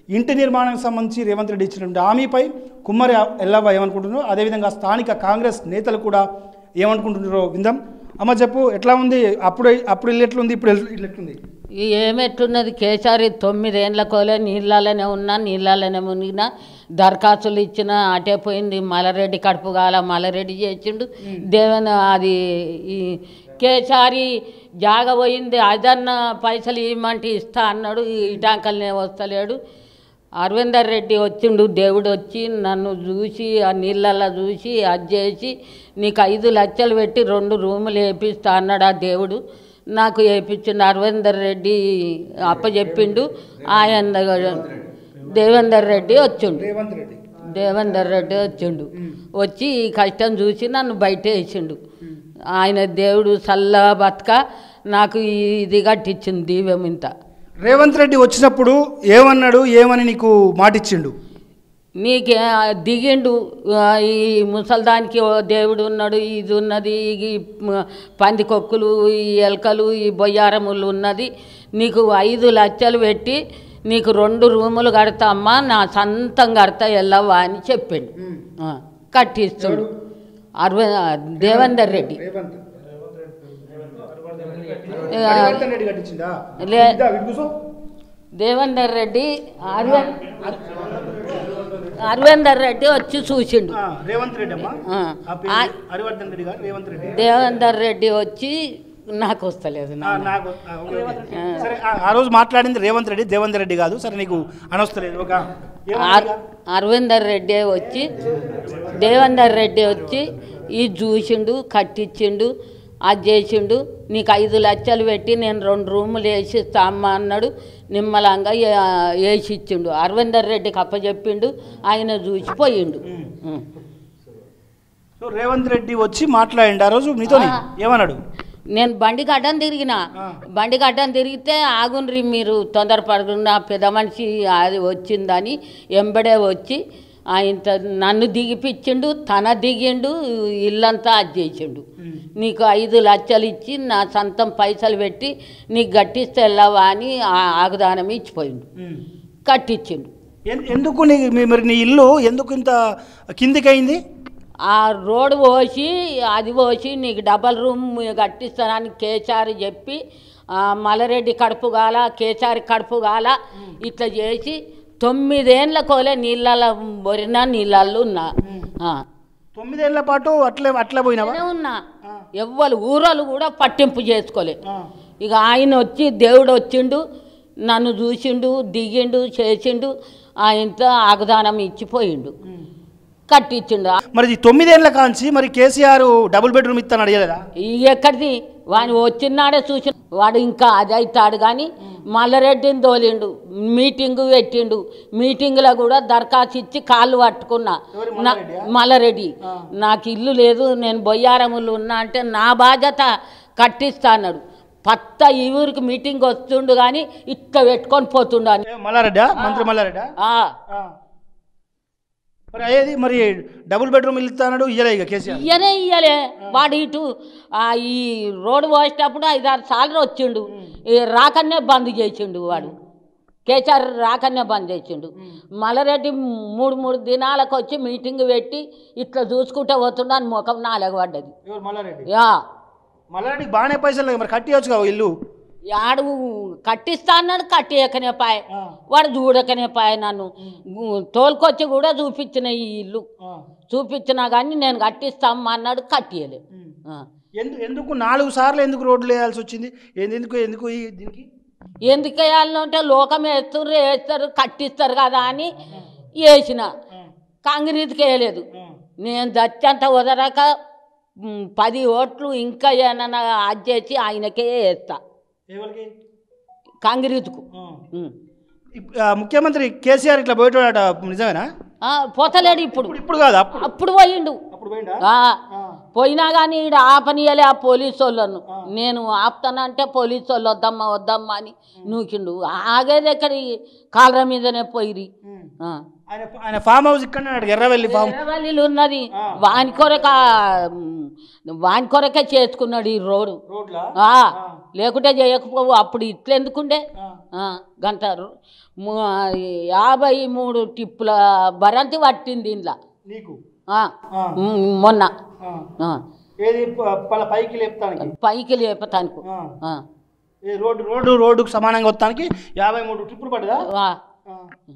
ఇంటి నిర్మాణానికి సంబంధించి రేవంత్ రెడ్డి ఇచ్చినటువంటి హామీపై కుమ్మరి ఎల్లవ్వ ఏమనుకుంటున్నారో అదేవిధంగా స్థానిక కాంగ్రెస్ నేతలు కూడా ఏమనుకుంటున్నారో విందాం అమ్మ చెప్పు ఎట్లా ఉంది అప్పుడు అప్పుడు ఇల్లు ఎట్లుంది ఇప్పుడు ఇల్లు ఎట్లుంది ఈ ఏమెట్టున్నది కేసరి తొమ్మిదేండ్ల కోలే నీళ్ళలోనే ఉన్నా నీళ్ళలోనే మునిగినా దరఖాస్తులు ఇచ్చిన అటే పోయింది మలరెడ్డి కడుపు కాల మలరెడ్డి చేసిండు దేవన అది ఈ కేసారి జాగ పోయింది అదన్న పైసలు ఇవ్వమంటే ఇస్తా అన్నాడు ఈ ఇటాంకల్నే వస్తలేడు అరవిందర్ రెడ్డి వచ్చిండు దేవుడు వచ్చి నన్ను చూసి ఆ నీళ్ళల్లో చూసి అది చేసి నీకు ఐదు లక్షలు పెట్టి రెండు రూములు వేపిస్తా అన్నాడు ఆ దేవుడు నాకు వేయించిండు అరవిందర్ రెడ్డి అప్పచెప్పిండు ఆయన దేవేందర్ రెడ్డి వచ్చిండు రేవంత్ రెడ్డి దేవేందర్ రెడ్డి వచ్చిండు వచ్చి ఈ కష్టం చూసి నన్ను బయట వేసిండు ఆయన దేవుడు చల్లగా బతక నాకు ఇది కట్టించింది దీవెం ఇంత రేవంత్ రెడ్డి వచ్చినప్పుడు ఏమన్నాడు ఏమని నీకు మాటిచ్చిండు నీకే దిగిండు ఆ, ఈ ముసల్దానికి ఓ దేవుడు ఉన్నాడు ఇది ఉన్నది ఈ మ- పందికొక్కులు ఈ ఎలకలు ఈ బొయ్యారములు ఉన్నది నీకు ఐదు లక్షలు పెట్టి నీకు రెండు రూములు కడతామ్మా నా సొంతం కడతా ఎల్లవ్వా అని చెప్పిండు ఆ, కట్టిస్తాడు అరవై దేవేందర్ రెడ్డి రేవంత్ ఆ, రెడ్డి కట్టించిందా లే ఇదా, ఇటు కూర్చో. దేవేందర్ రెడ్డి అరవై అరవిందర్ రెడ్డి వచ్చి చూసిండు ఆ, రేవంత్ రెడ్డి అమ్మా ఆ. ఆ పేరు ఆ- హరివర్ధన్ రెడ్డి గారు రేవంత్ రెడ్డి దేవేందర్ రెడ్డి వచ్చి నాకు వస్తలేదు ఆ, నాన్న. నాకు ఆ, ఓకే, ఓకే. సరే ఆ, ఆ రోజు మాట్లాడింది రేవంత్ రెడ్డి దేవంత్ రెడ్డి కాదు సరే నీకు అనొస్తలేదు ఒక అర్- అరవిందర్ రెడ్డి వచ్చి దేవేందర్ రెడ్డి వచ్చి ఇది చూసిండు కట్టించిండు అది చేసిండు నీకు ఐదు లక్షలు పెట్టి నేను రెండు రూములు వేసిస్తా అమ్మ అన్నాడు నిమ్మలంగా ఏ- వేసి ఇచ్చిండు అరవిందర్ రెడ్డికి అప్పచెప్పిండు ఆయన చూసిపోయిండు ఉం. సో రేవంత్ రెడ్డి వచ్చి మాట్లాడిండు ఆ రోజు నీతో ఆ. ఏమన్నాడు నేను బండి గడ్డం తిరిగిన ఆ. బండి గడ్డం తిరిగితే ఆగుండ్రి మీరు తొందరపడకుండా పెద్ద మనిషి అది వచ్చిందని ఎంబడే వచ్చి ఆయన నన్ను దిగిపిచ్చిండు తన దిగిండు ఇల్లంతా అది చేసిండు నీకు ఐదు లక్షలు ఇచ్చి నా సొంతం పైసలు పెట్టి నీకు గట్టిస్తే వెళ్ళవా అని ఆ- ఆగుదానం ఇచ్చిపోయిండు కట్టించిండు ఎన్- ఎందుకు నీ మీ- మరి నీ ఇల్లు ఎందుకు ఇంత కిందికి అయింది ఆ రోడ్డు పోసి అది పోసి నీకు డబల్ రూమ్ కట్టిస్తానని కేచారి చెప్పి ఆ, మలరెడ్డి కడుపు గాల కేచారి కడుపు గాల ఇట్లా చేసి తొమ్మిదేండ్ల కోలే నీళ్ళలో బొరిన నీళ్ళల్లో ఉన్నా ఆ. తొమ్మిదేళ్ల పాటు అట్లే అట్లే పోయినావా నేనే ఉన్నా ఎవ్వరు ఊరోళ్ళు కూడా పట్టింపు చేసుకోలే ఆ. ఇక ఆయన వచ్చి దేవుడు వచ్చిండు నన్ను చూసిండు దిగిండు చేసిండు ఆయనతో ఆగదానం ఇచ్చిపోయిండు కట్టించిండు మరి ఈ తొమ్మిదేళ్ల కాంచి మరి కేసీఆర్ డబుల్ బెడ్రూమ్ ఇస్తాను అడిగలేదా ఈ ఎక్కడిది వాని వచ్చినాడే చూసి వాడు ఇంకా అది అవుతాడు కానీ మల్లరెడ్డిని తోలిండు మీటింగు పెట్టిండు మీటింగ్లో కూడా దరఖాస్తు ఇచ్చి కాళ్ళు పట్టుకున్నా నా- మల్లారెడ్డి నాకు ఇల్లు లేదు నేను బొయ్యారములు ఉన్నా అంటే నా బాధ్యత కట్టిస్తా అన్నాడు పత్త ఈ ఊరికి మీటింగ్ వస్తుండు కానీ ఇట్లా పెట్టుకొని పోతుండు అని ఏ, మల్లారెడ్డా మంత్రి మల్లారెడ్డా ఆ, ఆ. మరి అయ్యేది మరి డబుల్ బెడ్రూమ్ ఇల్లు ఇస్తాడు ఇయ్యలే ఇక కేసీఆర్ ఇయ్యనే ఇయ్యలే వాడు ఇటు ఆ, ఈ రోడ్డు పోసేటప్పుడు ఐదారు సార్లు వచ్చిండు ఈ రాకన్నే బంద్ చేసిండు వాడు కేసీఆర్ రాకన్నే బంద్ చేసిండు మల్లారెడ్డి మూడు మూడు దినాలకు వచ్చి మీటింగ్ పెట్టి ఇట్లా చూసుకుంటే పోతుండ అని ముఖం నాలుగబడ్డది ఎవరు మల్లారెడ్డి యా మల్లారెడ్డికి బాగానే పైసలు లేవు, మరి కట్టియచ్చు కదా ఇల్లు ఆడు కట్టిస్తా అన్నాడు కట్టియకనే పాయ ఆ. వాడు చూడకనే పాయ నన్ను తోలుకొచ్చి కూడా చూపించిన ఈ ఇల్లు ఆ. చూపించినా కానీ నేను కట్టిస్తామ్మా అన్నాడు కట్టియలే ఆ. ఎందు ఎందుకు నాలుగు సార్లు ఎందుకు రోడ్లు వేయాల్సి వచ్చింది ఏంది- ఎందుకు ఎందుకు ఈ దీనికి ఎందుకు వేయాలంటే లోకం వేస్తారు వేస్తారు కట్టిస్తారు కదా అని వేసిన కాంగ్రెస్కి వేయలేదు నేను దచ్చంత వదరక మ్, పది ఓట్లు ఇంకా ఏమన్నా అది చేసి ఆయనకే వేస్తా ఎవరికి కాంగ్రెస్కు ఆ. మ్. ఇప్- ఆ, ముఖ్యమంత్రి కేసీఆర్ ఇట్లా పోయేటోడట నిజమేనా ఆ, పోతలేడు ఇప్పుడు ఇప్పుడు ఇప్పుడు కాదు అప్పుడు అప్పుడు పోయిండు అప్పుడు పోయిండా ఆ, ఆ. పోయినా కానీ ఈడ ఆపనీయలే ఆ పోలీసు వాళ్ళను నేను ఆపుతానంటే పోలీసు వాళ్ళు వద్దమ్మా వద్దమ్మా అని నూకిండు ఆగేది ఎక్కడ కాలర మీదనే పోయిరి ఆ. ఆయన ఆయన ఫామ్ హౌస్ ఇక్కడ అన్నాడు ఎర్రవెల్లి ఫామ్ ఎర్రవల్లిలో ఉన్నది వాని కొరక వాని కొరకే చేసుకున్నాడు ఈ రోడ్డు రోడ్లా ఆ, లేకుంటే చేయకపోవు అప్పుడు ఇట్లెందుకుండే ఆ, గంట రో- ము- యాభై మూడు టిప్పుల బరంతి పట్టింది ఇంట్లో నీకు ఆ, ఆ, ఉమ్, మొన్న ఆ. ఆ, ఏది ప- పల పైకి లేపుతానికి పైకి లేపతానికి ఆ. ఆ, ఏ రోడ్డు రోడ్డు రోడ్డుకు సమానంగా వస్తానికి యాభై మూడు ట్రిప్పులు పడ్డదా ఆ. ఆ.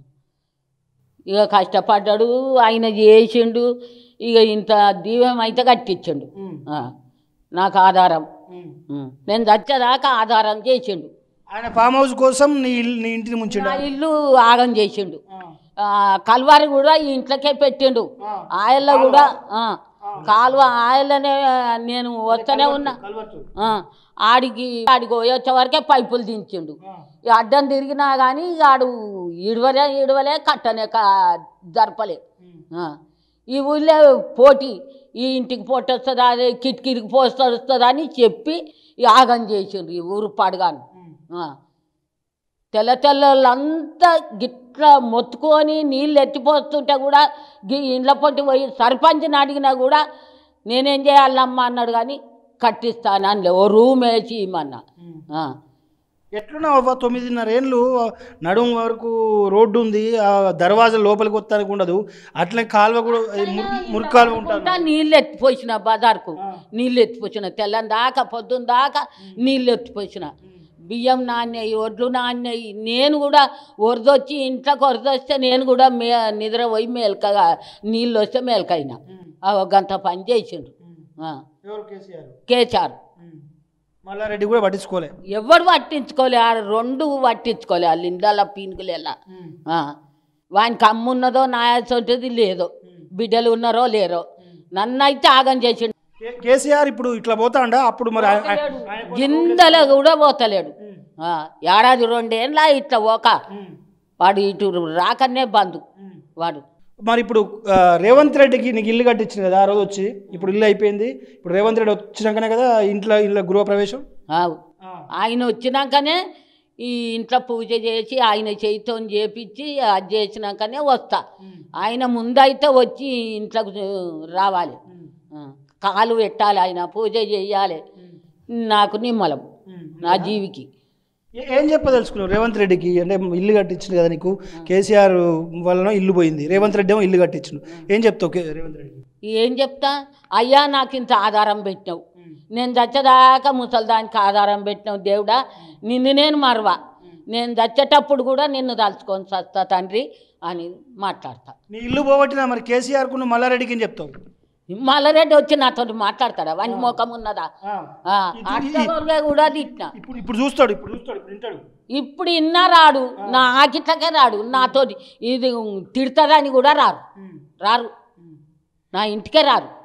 ఇక కష్టపడ్డాడు ఆయన చేసిండు ఇక ఇంత దీవం అయితే కట్టించండు ఉమ్, ఆ, నాకు ఆధారం ఉమ్. ఉమ్. నేను చచ్చేదాకా ఆధారం చేసిండు ఆయన ఫామ్ హౌస్ కోసం నీ ఇల్లు నీ ఇంటిని ముంచిండు నా ఇల్లు ఆగం చేసిండు ఆ, ఆ, కల్వారి కూడా ఈ ఇంట్లోకే పెట్టిండు ఆ. ఆయల్లో కూడా ఆ, కాలువ ఆయలనే నేను వస్తూనే ఉన్నా కలవచ్చు ఆ, ఆడికి ఆడికి పోయొచ్చే వరకే పైపులు దించిండు ఆ. ఈ అడ్డం తిరిగినా కానీ ఆడు ఇడవలే ఇడవలే కట్టనే క- జరపలే ఉమ్, ఆ. ఈ ఊళ్ళో పోటీ ఈ ఇంటికి పోటీ వస్తుందా అదే కిటికీకి పోస్ట్ వస్తుందా అని చెప్పి ఈ ఆగం చేసిండ్రు ఈ ఊరు పడగాను ఉమ్. ఆ. తెల్ల తెల్లలంతా గిట్ల మొత్తుకొని నీళ్ళు ఎత్తిపోస్తుంటే కూడా గీ ఇండ్ల పొట్టి పోయి సర్పంచ్ని అడిగినా కూడా నేనేం చేయాలమ్మా అన్నాడు కానీ కట్టిస్తాను అనలే ఓ రూమ్ వేసి ఇమ్మన్నా ఉమ్. ఆ. ఎట్లున్నావు అవ్వ తొమ్మిదిన్నర ఏళ్ళు నడుము వరకు రోడ్డు ఉంది ఆ దర్వాజా లోపలికి వస్తానికి ఉండదు అట్లే కాలువ కూడా అది మురికి మురికి కాలువ ఉంటాను ఉంటా నీళ్ళు ఎత్తిపోసిన బజార్కు నీళ్ళు ఎత్తిపోసిన తెల్లని దాకా పొద్దున్న దాకా నీళ్ళు ఎత్తిపోసిన బియ్యం నాణ్యయి ఒడ్లు నాణ్యయి నేను కూడా వరదొచ్చి ఇంట్లోకి వరదొస్తే నేను కూడా మే నిద్ర పోయి మేల్కగా నీళ్ళు వస్తే మేల్కైనా ఆ ఒక గంట పని చేసిండు ఆ. ఎవరు కేసీఆర్ కేచారు మల్లారెడ్డి కూడా పట్టించుకోలే ఎవడు పట్టించుకోలే ఆ రెండు పట్టించుకోలే వాళ్ళ ఇండ్ల పీనుకులేలా వానికి అమ్మున్నదో నాయాల్సి లేదో బిడ్డలు ఉన్నారో లేరో నన్నైతే ఆగం చేసిండు కే- కేసీఆర్ ఇప్పుడు ఇట్లా పోతాండా అప్పుడు మరి ఆయన- ఆయన- ఆయన కోసం- జిందల కూడా పోతలేడు ఉమ్, ఆ, ఏడాది రెండేళ్ళ ఇట్లా ఓక ఉమ్, వాడు ఇటు రాకనే బంధు ఉమ్. వాడు మరి ఇప్పుడు ఆ, రేవంత్ రెడ్డికి నీకు ఇల్లు కట్టించింది కదా ఆ రోజు వచ్చి ఇప్పుడు ఇల్లు అయిపోయింది ఇప్పుడు రేవంత్ రెడ్డి వచ్చినాకనే కదా ఇంట్లో ఇల్లు గృహప్రవేశం ఆవు. ఆయన వచ్చినాకనే ఈ ఇంట్లో పూజ చేసి ఆయన చేయితో చేపించి అది చేసినాకనే వస్తా ఆయన ముందైతే వచ్చి ఇంట్లోకి రావాలి ఆ, కాలు పెట్టాలి ఆయన పూజ చేయాలి నాకు నిమ్మలం నా జీవికి ఏ- ఏం చెప్పదలుచుకున్నావు రేవంత్ రెడ్డికి అంటే ఇల్లు కట్టించింది కదా నీకు కేసీఆర్ వలన ఇల్లు పోయింది రేవంత్ రెడ్డి ఏమో ఇల్లు కట్టించిండు ఏం చెప్తావు కే- రేవంత్ రెడ్డి ఏం చెప్తా అయ్యా నాకు ఇంత ఆధారం పెట్టినావు నేను చచ్చేదాకా ముసలిదానికి ఆధారం పెట్టినావు దేవుడా నిన్ను నేను మరవా నేను చచ్చేటప్పుడు కూడా నిన్ను తలుచుకొని చస్తా తండ్రి అని మాట్లాడతా నీ ఇల్లు పోగొట్టినా మరి కేసీఆర్కు నువ్వు మల్లారెడ్డికి ఏం చెప్తావు మల్లారెడ్డి వచ్చి నాతో మాట్లాడతాడా వాని ముఖం ఉన్నదా ఆ, అట్టగొరగా కూడా తిట్టినా ఇప్పుడు ఇప్పుడు చూస్తాడు ఇప్పుడు చూస్తాడు ఇప్పుడు వింటాడు ఇప్పుడు ఇన్నా రాడు నా ఆకిట్లకే రాడు నాతో ఇది తిడతదని కూడా రారు రారు నా ఇంటికే రారు